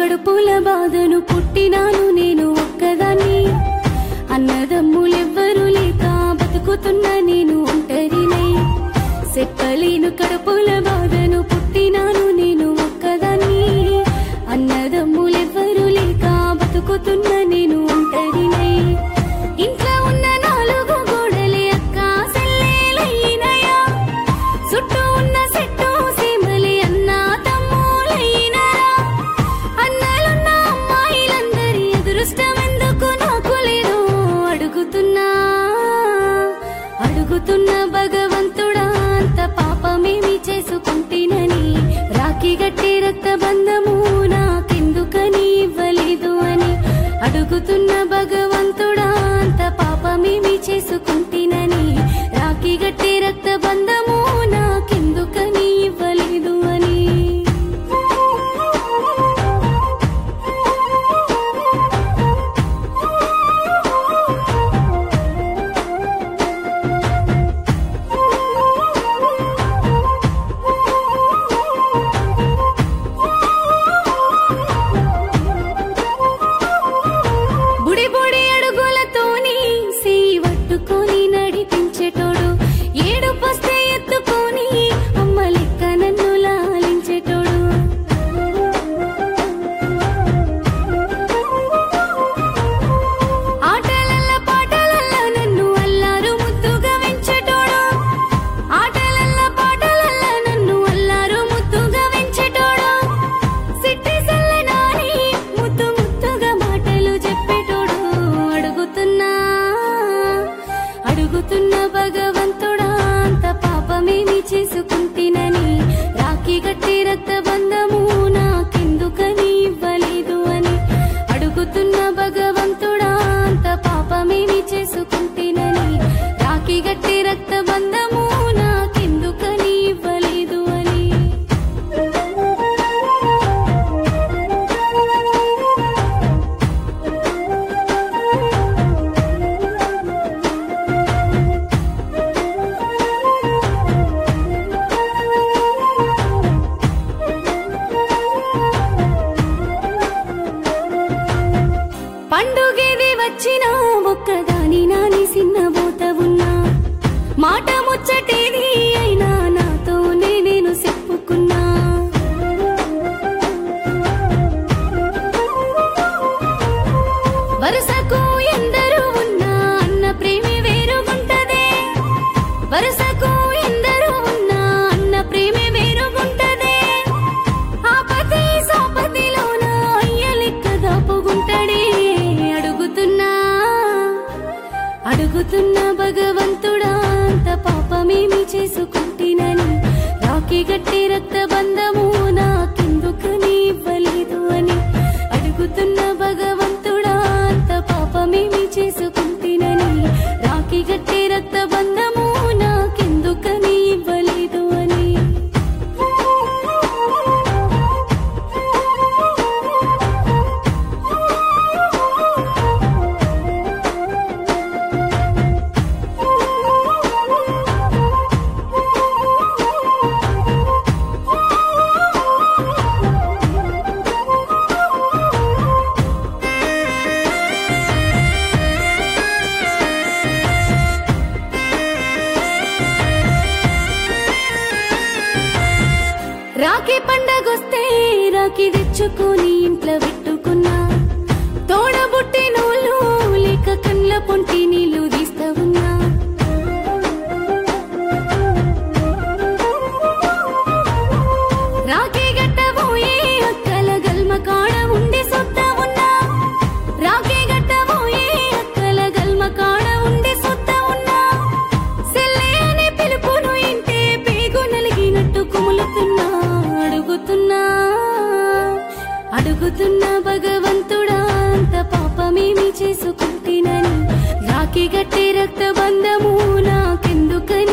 కడుపుల బాధను పుట్టినాను నేను ఒక్కదాన్ని అన్నదమ్ములెవ్వరూ లేక బతుకుతున్న నేను ఒంటరినై చెప్పలేను కడుపుల బాధను పుట్టినాను నేను ఒక్కదాన్ని అన్నదమ్ములెవ్వరూ లేక బతుకుతున్న నేను ఒంటరినై ఇంట్లో ఉన్న నాలుగు గోడలే అక్క సెల్లేలైనయా చుట్టూ ఉన్న చెట్టు సీమలే అన్న తమ్ములైనరా అన్నలున్న అమ్మాయిలందరి అదృష్టం ఎందుకు నాకు లేదు అడుగుతున్నా అడుగుతున్న భగవంతుడా అంత పాపమేమి చేసుకుంటేనని రాఖీ గట్టి రక్త బంధము నాకెందుకని ఇవ్వలేదు అని అడుగుతున్న భగవంతుడా అంత పాపమేమి చేసుకుంటేనని రాఖీ గట్టి రక్త బంధము నాకెందుకని ఇవ్వలేదు అని బుడి బుడి అడుగులతోని సేయి పట్టుకొని నడిపించేటోడు ఏడు పస్తే ఎత్తుకొని అమ్మ లెక్క నన్ను లాలించేటోడు ఆటలల్ల పాటలల్ల నన్ను అల్లారు ముద్దుగా వెంచేటోడు ఆటలల్ల పాటలల్ల నన్ను అల్లారు ముద్దుగా వెంచేటోడు సిట్టి సల్లనాని ముద్దు ముద్దుగా మాటలు చెప్పేటోడు అడుగుతున్నా అడుగుతున్న భగవంతుడా అంత పాపమేమి చేసుకుంటేనని రాఖీ గట్టి రక్త బంధము నాకెందుకని ఇవ్వలేదు అని అడుగుతున్న భగవంతుడా అంత పాపమేమి చేసుకుంటేనని రాఖీ గట్టి రక్త బంధము నాకెందుకని ఇవ్వలేదు అని పండుగేది వచ్చినా ఒక్కదాని నాని సిన్నబోత ఉన్నా మాట ముచ్చటేది అయినా నాతోనే నేను చెప్పుకున్నా వరుసకు ఎందరు ఉన్నా అన్న ప్రేమి వేరుగుంటదే వరుసకు ఎందరు ఉన్నా అన్న ప్రేమి వేరుగుంటదే ఆపతి సోపతిలోన అయ్య లెక్క దాపుగుంటడే అడుగుతున్నా అడుగుతున్న భగవంతుడా అంత పాపమేమి చేసుకుంటేనని రాఖీ గట్టి రక్త బంధము నాకెందుకని ఇవ్వలేదు అని అడుగుతున్న భగవంతుడా అంత పాపమేమి చేసుకుంటేనని రాఖీ గట్టి రక్త బంధము నాకెందుకని ఇవ్వలేదు అని రాఖీ పండగొస్తే రాఖీ తెచ్చుకొని ఇంట్లో పెట్టుకున్నా తోడబుట్టి నోళ్ళు లేక కళ్ళ పొంటి నీళ్లు తీస్తా ఉన్నా రాఖీ గట్టబోయే అక్కల గల్మ కాడ ఉండి సొత్తా ఉన్నా రాఖీ గట్టబోయే అక్కల గల్మ కాడ ఉండి సొత్తా ఉన్నా సెల్లే అనే పిలుపును ఇంటే పేగు నలిగినట్టు కుములుతున్నా అడుగుతున్నా అడుగుతున్నా భగవంతుడా అంత పాపమేమి చేసుకుంటేనని రాఖీ గట్టి రక్త బంధము నాకెందుకని